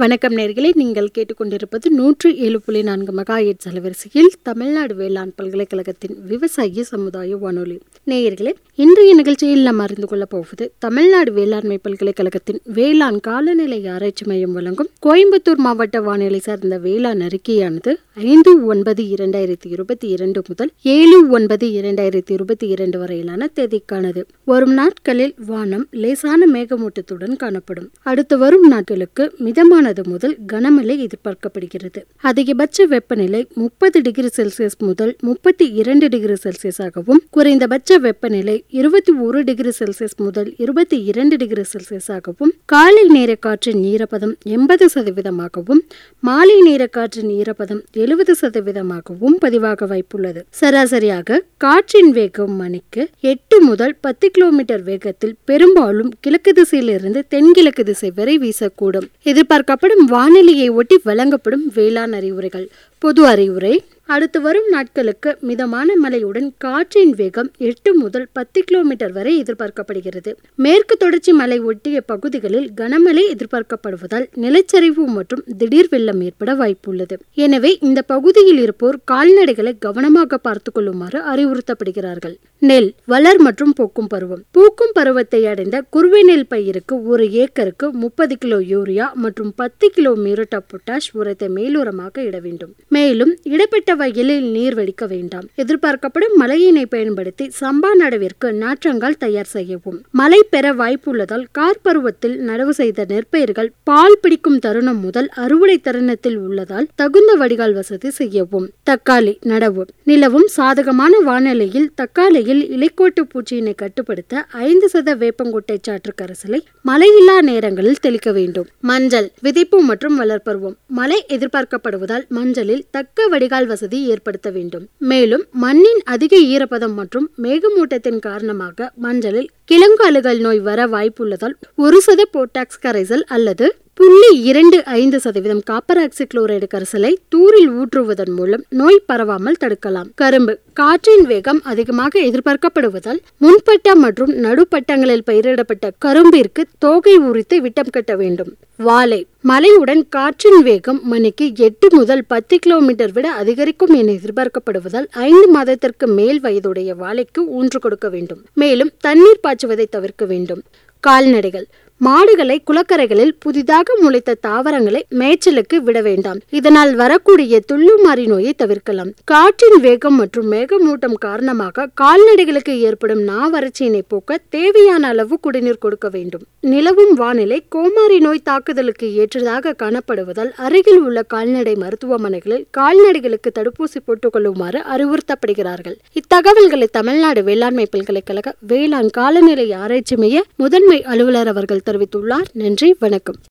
வணக்கம் நேர்களே நீங்கள் கேட்டுக்கொண்டிருப்பது நூற்று ஏழு புள்ளி நான்கு மெகா எட்ஸ் அலைவரிசையில் தமிழ்நாடு வேளாண் பல்கலைக்கழகத்தின் விவசாய சமுதாய வானொலி நேயர்களே இன்றைய நிகழ்ச்சியில் நாம் அறிந்து கொள்ளப் போவது தமிழ்நாடு வேளாண்மை பல்கலைக்கழகத்தின் வேளாண் காலநிலை ஆராய்ச்சி மையம் வழங்கும் கோயம்புத்தூர் மாவட்ட வானிலை சார்ந்த வேளாண் அறிக்கையானது ஐந்து ஒன்பது இரண்டாயிரத்தி இருபத்தி இரண்டு முதல் ஏழு ஒன்பது இரண்டாயிரத்தி இருபத்தி இரண்டு வரையிலான தேதிக்கானது வரும் நாட்களில் வானம் லேசான மேகமூட்டத்துடன் காணப்படும் அடுத்து வரும் நாட்களுக்கு மிதமானது முதல் கனமழை எதிர்பார்க்கப்படுகிறது அதிகபட்ச வெப்பநிலை முப்பது டிகிரி செல்சியஸ் முதல் முப்பத்தி இரண்டு டிகிரி செல்சியஸாகவும் குறைந்தபட்ச வெப்பநிலை இருபத்தி ஒரு டிகிரி செல்சியஸ் முதல் இருபத்தி இரண்டு டிகிரி செல்சியஸாகவும் காலை நேர காற்றின் ஈரப்பதம் எண்பது சதவீதமாகவும் மாலை நேர காற்றின் ஈரப்பதம் எழுபது சதவீதமாகவும் பதிவாக வாய்ப்புள்ளது சராசரியாக காற்றின் வேகம் மணிக்கு எட்டு முதல் பத்து கிலோமீட்டர் வேகத்தில் பெரும்பாலும் கிழக்கு திசையிலிருந்து தென்கிழக்கு திசை வரை வீசக்கூடும் எதிர்பார்க்கப்படும் வானிலையை ஒட்டி வழங்கப்படும் வேளாண் அறிவுரைகள் பொது அறிவுரை அடுத்து வரும் நாட்களுக்கு மிதமான மழையுடன் காற்றின் வேகம் எட்டு முதல் பத்து கிலோமீட்டர் வரை எதிர்பார்க்கப்படுகிறது மேற்கு தொடர்ச்சி மலை ஒட்டிய பகுதிகளில் கனமழை எதிர்பார்க்கப்படுவதால் நிலச்சரிவு மற்றும் திடீர் வெள்ளம் ஏற்பட வாய்ப்புள்ளது எனவே இந்த பகுதியில் இருப்போர் கால்நடைகளை கவனமாக பார்த்துக் கொள்ளுமாறு அறிவுறுத்தப்படுகிறார்கள் நெல் வளர் மற்றும் பூக்கும் பருவம் பூக்கும் பருவத்தை அடைந்த குறுவை நெல் பயிருக்கு ஒரு ஏக்கருக்கு முப்பது கிலோ யூரியா மற்றும் பத்து கிலோ மியூரட்டா பொட்டாஷ் உரத்தை மேலுரமாக இட வேண்டும் மேலும் இடப்பட்ட வயலில் நீர் வடிக்க வேண்டாம் எதிர்பார்க்கப்படும் மழையினை பயன்படுத்தி சம்பா நடவிற்கு நாற்றங்கால் தயார் செய்யவும் மழை பெற வாய்ப்புள்ளதால் கார் பருவத்தில் நடவு செய்த நெற்பயிர்கள் பால் பிடிக்கும் தருணம் முதல் அறுவடை தருணத்தில் உள்ளதால் தகுந்த வடிகால் வசதி செய்யவும் தக்காளி நடவு நிலவும் சாதகமான வானிலையில் தக்காளியில் இலைக்கோட்டு பூச்சியினை கட்டுப்படுத்த ஐந்து சத வேப்பங்கொட்டை சாற்று கரைசலை மழையில்லா நேரங்களில் தெளிக்க வேண்டும் மஞ்சள் விதைப்பு மற்றும் வளர்ப்பருவம் மழை எதிர்பார்க்கப்படுவதால் மஞ்சளில் தக்க வடிகால் வசதி ஏற்படுத்த வேண்டும் மேலும் மண்ணின் அதிக ஈரப்பதம் மற்றும் மேகமூட்டத்தின் காரணமாக மஞ்சளில் கிழங்காலுகள் நோய் வர வாய்ப்புள்ளதால் ஒரு சத போட்டாக்ஸ் கரைசல் அல்லது புள்ளி இரண்டு ஐந்து சதவீதம் காப்பர் ஆக்சி குளோரைடு கரைசலை தூரில் ஊற்றுவதன் மூலம் நோய் பரவாமல் தடுக்கலாம் கரும்பு காற்றின் வேகம் அதிகமாக எதிர்பார்க்கப்படுவதால் முன்பட்ட மற்றும் நடுப்பட்டங்களில் பயிரிடப்பட்ட கரும்பிற்கு தோகை உரித்து விட்டம் கட்ட வேண்டும் வாழை மழையுடன் காற்றின் வேகம் மணிக்கு எட்டு முதல் பத்து கிலோமீட்டர் விட அதிகரிக்கும் என எதிர்பார்க்கப்படுவதால் ஐந்து மாதத்திற்கு மேல் வயதுடைய வாழைக்கு ஊன்று கொடுக்க வேண்டும் மேலும் தண்ணீர் பாய்ச்சுவதை தவிர்க்க வேண்டும் கால்நடைகள் மாடுகளை குளக்கரைகளில் புதிதாக முளைத்த தாவரங்களை மேய்ச்சலுக்கு விட வேண்டாம் இதனால் வரக்கூடிய துள்ளுமாறி நோயை தவிர்க்கலாம் காற்றின் வேகம் மற்றும் மேகமூட்டம் காரணமாக கால்நடைகளுக்கு ஏற்படும் நாவறட்சியினை போக்க தேவையான அளவு குடிநீர் கொடுக்க வேண்டும் நிலவும் வானிலை கோமாரி நோய் தாக்குதலுக்கு ஏற்றதாக காணப்படுவதால் அருகில் உள்ள கால்நடை மருத்துவமனைகளில் கால்நடைகளுக்கு தடுப்பூசி போட்டுக் கொள்ளுமாறு அறிவுறுத்தப்படுகிறார்கள் இத்தகவல்களை தமிழ்நாடு வேளாண்மை பல்கலைக்கழக வேளாண் காலநிலை ஆராய்ச்சி மைய முதன்மை அலுவலர் அவர்கள் தெரிவித்துள்ளார் நன்றி வணக்கம்